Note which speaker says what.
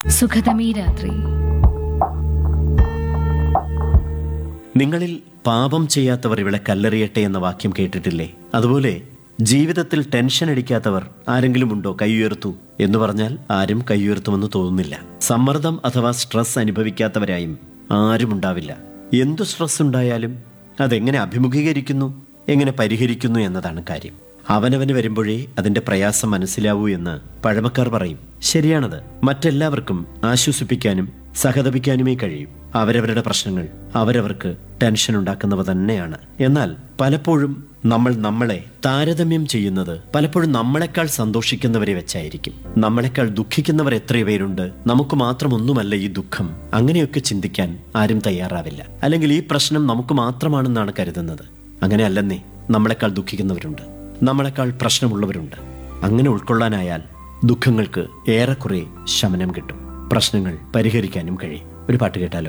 Speaker 1: സുഖതമീ രാത്രി
Speaker 2: നിങ്ങളിൽ പാപം ചെയ്യാത്തവർ ഇവിടെ കല്ലെറിയട്ടെ എന്ന വാക്യം കേട്ടിട്ടില്ലേ അതുപോലെ ജീവിതത്തിൽ ടെൻഷൻ അടിക്കാത്തവർ ആരെങ്കിലും ഉണ്ടോ കൈയുയർത്തു എന്ന് പറഞ്ഞാൽ ആരും കൈയുയർത്തുമെന്ന് തോന്നുന്നില്ല സമ്മർദ്ദം അഥവാ സ്ട്രെസ് അനുഭവിക്കാത്തവരായും ആരും ഉണ്ടാവില്ല എന്തു സ്ട്രെസ് ഉണ്ടായാലും അതെങ്ങനെ അഭിമുഖീകരിക്കുന്നു എങ്ങനെ പരിഹരിക്കുന്നു എന്നതാണ് കാര്യം അവനവന് വരുമ്പോഴേ അതിന്റെ പ്രയാസം മനസ്സിലാവൂ എന്ന് പഴമക്കാർ പറയും ശരിയാണത് മറ്റെല്ലാവർക്കും ആശ്വസിപ്പിക്കാനും സഹതപിക്കാനുമേ കഴിയും അവരവരുടെ പ്രശ്നങ്ങൾ അവരവർക്ക് ടെൻഷൻ ഉണ്ടാക്കുന്നവ തന്നെയാണ് എന്നാൽ പലപ്പോഴും നമ്മൾ നമ്മളെ താരതമ്യം ചെയ്യുന്നത് പലപ്പോഴും നമ്മളെക്കാൾ സന്തോഷിക്കുന്നവരെ വെച്ചായിരിക്കും നമ്മളെക്കാൾ ദുഃഖിക്കുന്നവർ എത്രയോ പേരുണ്ട് നമുക്ക് മാത്രമൊന്നുമല്ല ഈ ദുഃഖം അങ്ങനെയൊക്കെ ചിന്തിക്കാൻ ആരും തയ്യാറാവില്ല അല്ലെങ്കിൽ ഈ പ്രശ്നം നമുക്ക് മാത്രമാണെന്നാണ് കരുതുന്നത് അങ്ങനെ അല്ലെന്നേ നമ്മളെക്കാൾ ദുഃഖിക്കുന്നവരുണ്ട് നമ്മളെക്കാൾ പ്രശ്നമുള്ളവരുണ്ട് അങ്ങനെ ഉൾക്കൊള്ളാനായാൽ ദുഃഖങ്ങൾക്ക് ഏറെക്കുറെ ശമനം കിട്ടും പ്രശ്നങ്ങൾ പരിഹരിക്കാനും കഴിയും ഒരു പാട്ട് കേട്ടാലോ